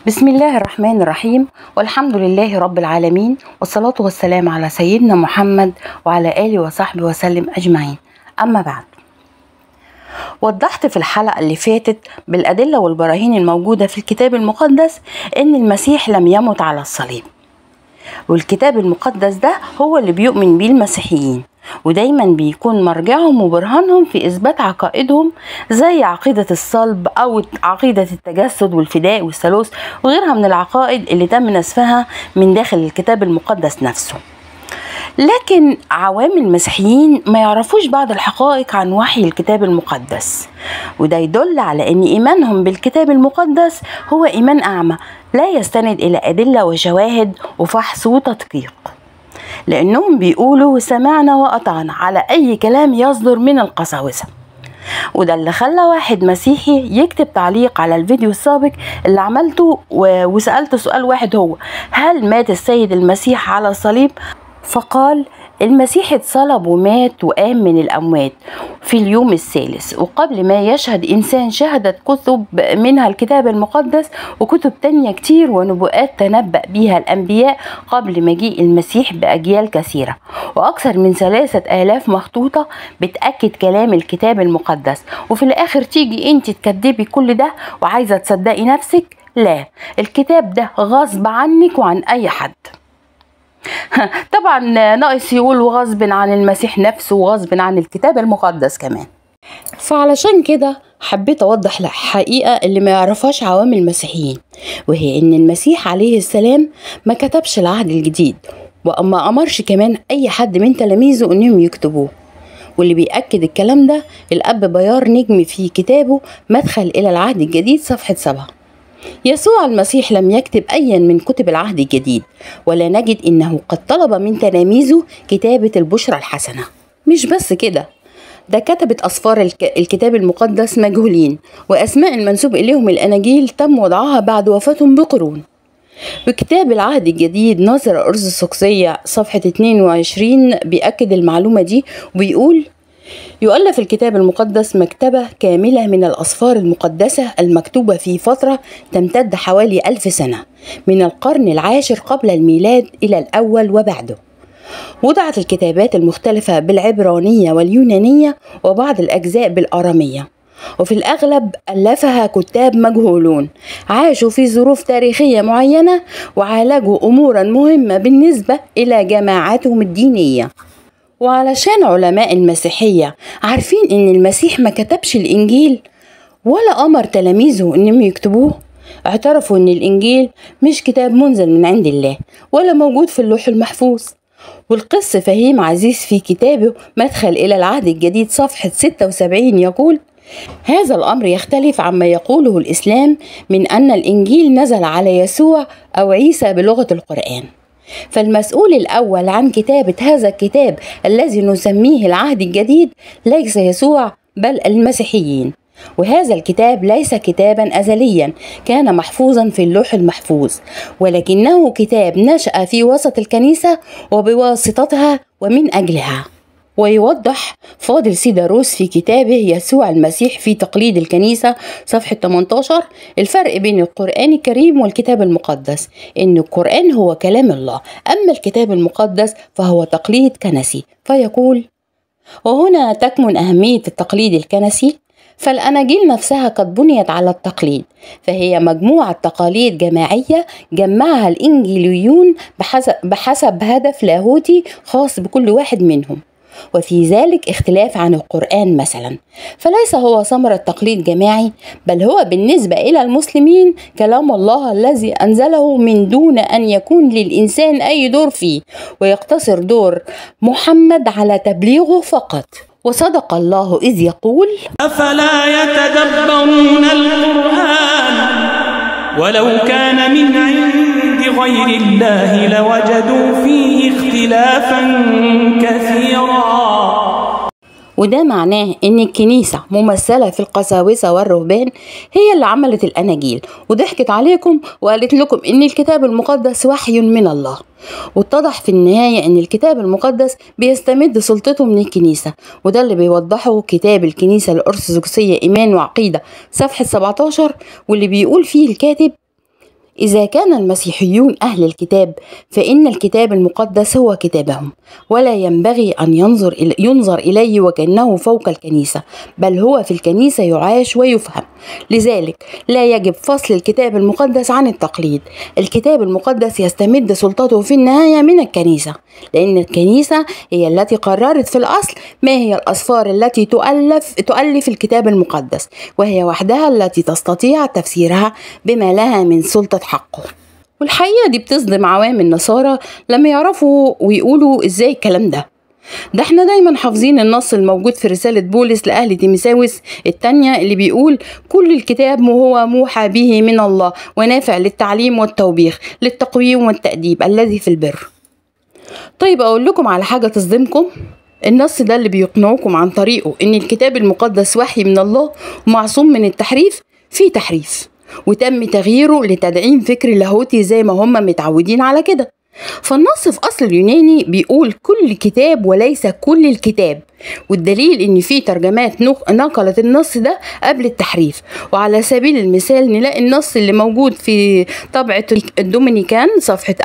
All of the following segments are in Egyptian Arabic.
بسم الله الرحمن الرحيم والحمد لله رب العالمين والصلاة والسلام على سيدنا محمد وعلى آله وصحبه وسلم أجمعين أما بعد وضحت في الحلقة اللي فاتت بالأدلة والبراهين الموجودة في الكتاب المقدس إن المسيح لم يمت على الصليب والكتاب المقدس ده هو اللي بيؤمن بيه المسيحيين ودايما بيكون مرجعهم وبرهانهم في إثبات عقائدهم زي عقيدة الصلب أو عقيدة التجسد والفداء والثالوث وغيرها من العقائد اللي تم نسفها من داخل الكتاب المقدس نفسه لكن عوام المسيحيين ما يعرفوش بعض الحقائق عن وحي الكتاب المقدس وده يدل على ان ايمانهم بالكتاب المقدس هو ايمان اعمى لا يستند الى ادله وشواهد وفحص وتدقيق لانهم بيقولوا سمعنا واطعنا على اي كلام يصدر من القساوسه وده اللي خلى واحد مسيحي يكتب تعليق على الفيديو السابق اللي عملته و- وسألت سؤال واحد هو هل مات السيد المسيح على الصليب فقال المسيح اتصلب ومات وقام من الأموات في اليوم الثالث وقبل ما يشهد إنسان شهدت كتب منها الكتاب المقدس وكتب تانية كتير ونبوءات تنبأ بها الأنبياء قبل مجيء المسيح بأجيال كثيرة وأكثر من ثلاثة آلاف مخطوطة بتأكد كلام الكتاب المقدس وفي الآخر تيجي أنت تكذبي كل ده وعايزة تصدقي نفسك لا الكتاب ده غصب عنك وعن أي حد طبعا ناقص يقول وغصب عن المسيح نفسه وغصب عن الكتاب المقدس كمان فعلشان كده حبيت اوضح الحقيقه اللي ما يعرفهاش عوام المسيحيين وهي ان المسيح عليه السلام ما كتبش العهد الجديد وما امرش كمان اي حد من تلاميذه انهم يكتبوه واللي بيأكد الكلام ده الأب بيار نجم في كتابه مدخل إلى العهد الجديد صفحة سبعة يسوع المسيح لم يكتب أيا من كتب العهد الجديد ولا نجد إنه قد طلب من تلاميذه كتابة البشرى الحسنة مش بس كده ده كتبت أسفار الك- الكتاب المقدس مجهولين وأسماء المنسوب إليهم الأناجيل تم وضعها بعد وفاتهم بقرون بكتاب العهد الجديد نظرة أرثوذكسية صفحة 22 بيأكد المعلومة دي وبيقول يؤلف الكتاب المقدس مكتبة كاملة من الأسفار المقدسة المكتوبة في فترة تمتد حوالي ألف سنة من القرن العاشر قبل الميلاد إلى الأول وبعده وضعت الكتابات المختلفة بالعبرانية واليونانية وبعض الأجزاء بالآرامية وفي الأغلب ألفها كتاب مجهولون عاشوا في ظروف تاريخية معينة وعالجوا أمورا مهمة بالنسبة إلى جماعاتهم الدينية وعلشان علماء المسيحية عارفين إن المسيح ما كتبش الإنجيل ولا أمر تلاميذه إنهم يكتبوه اعترفوا إن الإنجيل مش كتاب منزل من عند الله ولا موجود في اللوح المحفوظ والقس فهيم عزيز في كتابه مدخل إلى العهد الجديد صفحة 76 يقول هذا الأمر يختلف عما يقوله الإسلام من أن الإنجيل نزل على يسوع أو عيسى بلغة القرآن فالمسؤول الأول عن كتابة هذا الكتاب الذي نسميه العهد الجديد ليس يسوع بل المسيحيين وهذا الكتاب ليس كتابا أزليا كان محفوظا في اللوح المحفوظ ولكنه كتاب نشأ في وسط الكنيسة وبواسطتها ومن أجلها ويوضح فاضل سيداروس في كتابه يسوع المسيح في تقليد الكنيسة صفحة 18 الفرق بين القرآن الكريم والكتاب المقدس إن القرآن هو كلام الله أما الكتاب المقدس فهو تقليد كنسي فيقول وهنا تكمن أهمية التقليد الكنسي فالأناجيل نفسها قد بنيت على التقليد فهي مجموعة تقاليد جماعية جمعها الإنجيليون بحسب, بحسب هدف لاهوتي خاص بكل واحد منهم وفي ذلك اختلاف عن القرآن مثلا فليس هو ثمرة تقليد جماعي بل هو بالنسبة إلى المسلمين كلام الله الذي أنزله من دون أن يكون للإنسان أي دور فيه ويقتصر دور محمد على تبليغه فقط وصدق الله إذ يقول أفلا يتدبرون القرآن ولو كان من عند غير الله لوجدوا فيه اختلافا كثيرا وده معناه ان الكنيسة ممثلة في القساوسة والرهبان هي اللي عملت الاناجيل وضحكت عليكم وقالت لكم ان الكتاب المقدس وحي من الله واتضح في النهاية ان الكتاب المقدس بيستمد سلطته من الكنيسة وده اللي بيوضحه كتاب الكنيسة الأرثوذكسية إيمان وعقيدة صفحة 17 واللي بيقول فيه الكاتب إذا كان المسيحيون أهل الكتاب فإن الكتاب المقدس هو كتابهم ولا ينبغي أن ينظر إلى ينظر إليه وكأنه فوق الكنيسة بل هو في الكنيسة يعاش ويفهم لذلك لا يجب فصل الكتاب المقدس عن التقليد الكتاب المقدس يستمد سلطته في النهاية من الكنيسة لأن الكنيسة هي التي قررت في الأصل ما هي الأسفار التي تؤلف تؤلف الكتاب المقدس وهي وحدها التي تستطيع تفسيرها بما لها من سلطة حقه والحقيقة دي بتصدم عوام النصارى لما يعرفوا ويقولوا ازاي الكلام ده ده احنا دايما حافظين النص الموجود في رسالة بولس لأهل تيمساوس التانية اللي بيقول كل الكتاب هو موحى به من الله ونافع للتعليم والتوبيخ للتقويم والتأديب الذي في البر طيب أقول لكم على حاجة تصدمكم النص ده اللي بيقنعوكم عن طريقه إن الكتاب المقدس وحي من الله ومعصوم من التحريف فيه تحريف وتم تغييره لتدعيم فكر لاهوتي زي ما هم متعودين على كده فالنص في أصل اليوناني بيقول كل كتاب وليس كل الكتاب والدليل إن في ترجمات نقلت النص ده قبل التحريف وعلى سبيل المثال نلاقي النص اللي موجود في طبعة الدومينيكان صفحة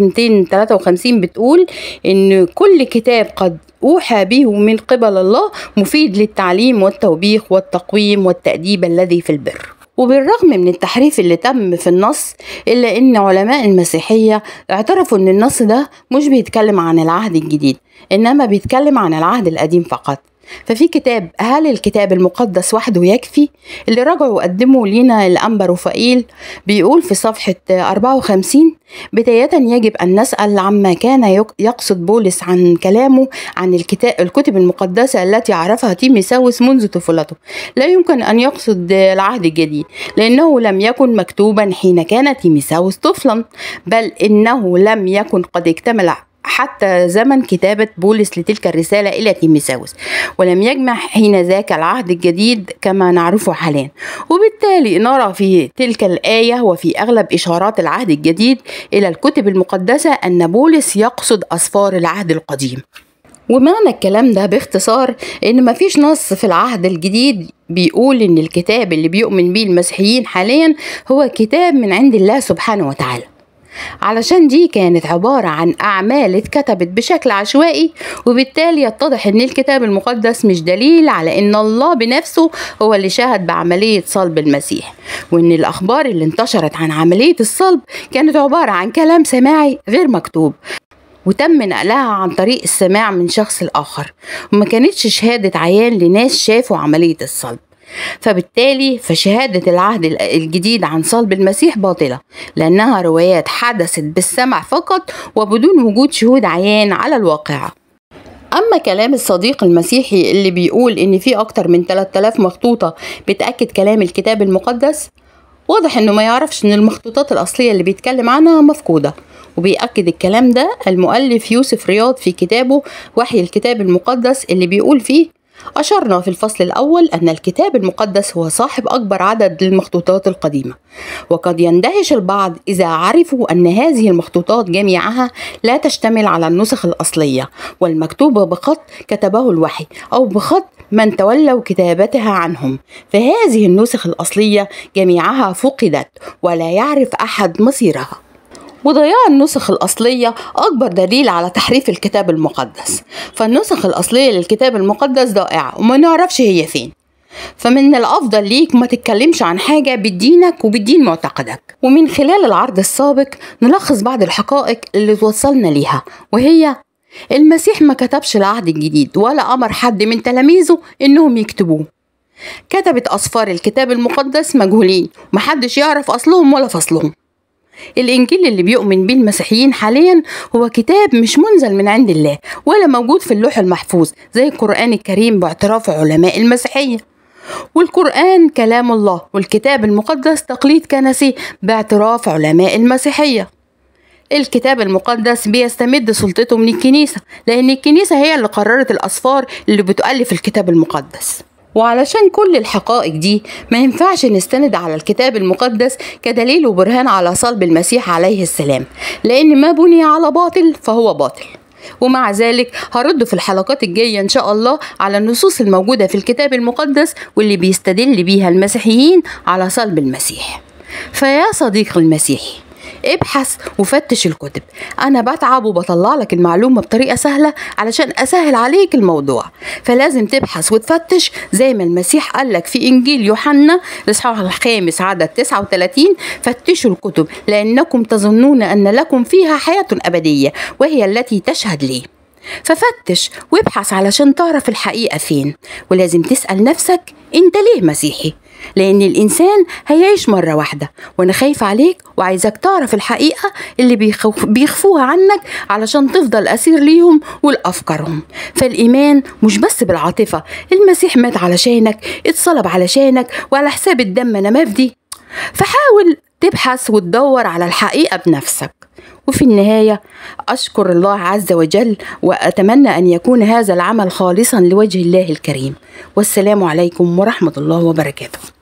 1253 بتقول إن كل كتاب قد أوحى به من قبل الله مفيد للتعليم والتوبيخ والتقويم والتأديب الذي في البر وبالرغم من التحريف اللي تم في النص إلا إن علماء المسيحية اعترفوا إن النص ده مش بيتكلم عن العهد الجديد إنما بيتكلم عن العهد القديم فقط ففي كتاب هل الكتاب المقدس وحده يكفي اللي رجعوا وقدموا لنا الأنبا رفائيل بيقول في صفحة 54 بداية يجب أن نسأل عما كان يقصد بولس عن كلامه عن الكتاب الكتب المقدسة التي عرفها تيميساوس منذ طفولته لا يمكن أن يقصد العهد الجديد لأنه لم يكن مكتوبا حين كان تيميساوس طفلا بل إنه لم يكن قد اكتمل حتى زمن كتابة بولس لتلك الرسالة إلى تيميساوس ولم يجمع حين ذاك العهد الجديد كما نعرفه حاليا وبالتالي نرى في تلك الآية وفي أغلب إشارات العهد الجديد إلى الكتب المقدسة أن بولس يقصد أسفار العهد القديم ومعنى الكلام ده باختصار ان مفيش نص في العهد الجديد بيقول ان الكتاب اللي بيؤمن بيه المسيحيين حاليا هو كتاب من عند الله سبحانه وتعالى علشان دي كانت عبارة عن أعمال اتكتبت بشكل عشوائي وبالتالي يتضح إن الكتاب المقدس مش دليل على إن الله بنفسه هو اللي شهد بعملية صلب المسيح وإن الأخبار اللي انتشرت عن عملية الصلب كانت عبارة عن كلام سماعي غير مكتوب وتم نقلها عن طريق السماع من شخص لآخر وما كانتش شهادة عيان لناس شافوا عملية الصلب فبالتالي فشهادة العهد الجديد عن صلب المسيح باطلة لأنها روايات حدثت بالسمع فقط وبدون وجود شهود عيان على الواقعة أما كلام الصديق المسيحي اللي بيقول إن في أكتر من 3000 مخطوطة بتأكد كلام الكتاب المقدس واضح إنه ما يعرفش إن المخطوطات الأصلية اللي بيتكلم عنها مفقودة وبيأكد الكلام ده المؤلف يوسف رياض في كتابه وحي الكتاب المقدس اللي بيقول فيه أشرنا في الفصل الأول أن الكتاب المقدس هو صاحب أكبر عدد للمخطوطات القديمة وقد يندهش البعض إذا عرفوا أن هذه المخطوطات جميعها لا تشتمل على النسخ الأصلية والمكتوبة بخط كتبه الوحي أو بخط من تولوا كتابتها عنهم فهذه النسخ الأصلية جميعها فقدت ولا يعرف أحد مصيرها وضياع النسخ الأصلية أكبر دليل على تحريف الكتاب المقدس فالنسخ الأصلية للكتاب المقدس ضائعة وما نعرفش هي فين فمن الأفضل ليك ما تتكلمش عن حاجة بدينك وبدين معتقدك ومن خلال العرض السابق نلخص بعض الحقائق اللي توصلنا ليها وهي المسيح ما كتبش العهد الجديد ولا أمر حد من تلاميذه إنهم يكتبوه كتبت أسفار الكتاب المقدس مجهولين محدش يعرف أصلهم ولا فصلهم الإنجيل اللي بيؤمن بيه المسيحيين حاليا هو كتاب مش منزل من عند الله ولا موجود في اللوح المحفوظ زي القرآن الكريم باعتراف علماء المسيحية والقرآن كلام الله والكتاب المقدس تقليد كنسي باعتراف علماء المسيحية الكتاب المقدس بيستمد سلطته من الكنيسة لأن الكنيسة هي اللي قررت الأسفار اللي بتؤلف الكتاب المقدس وعلشان كل الحقائق دي ما ينفعش نستند على الكتاب المقدس كدليل وبرهان على صلب المسيح عليه السلام لأن ما بني على باطل فهو باطل ومع ذلك هرد في الحلقات الجاية إن شاء الله على النصوص الموجودة في الكتاب المقدس واللي بيستدل بيها المسيحيين على صلب المسيح فيا صديق المسيحي ابحث وفتش الكتب انا بتعب وبطلع لك المعلومه بطريقه سهله علشان اسهل عليك الموضوع فلازم تبحث وتفتش زي ما المسيح قال لك في انجيل يوحنا الاصحاح الخامس عدد 39 فتشوا الكتب لانكم تظنون ان لكم فيها حياه ابديه وهي التي تشهد لي ففتش وابحث علشان تعرف الحقيقة فين ولازم تسأل نفسك انت ليه مسيحي لأن الإنسان هيعيش مرة واحدة وأنا خايف عليك وعايزك تعرف الحقيقة اللي بيخف بيخفوها عنك علشان تفضل أسير ليهم ولأفكارهم فالإيمان مش بس بالعاطفة المسيح مات علشانك اتصلب علشانك وعلى حساب الدم أنا مفدي فحاول تبحث وتدور على الحقيقة بنفسك وفي النهاية أشكر الله عز وجل وأتمنى أن يكون هذا العمل خالصا لوجه الله الكريم والسلام عليكم ورحمة الله وبركاته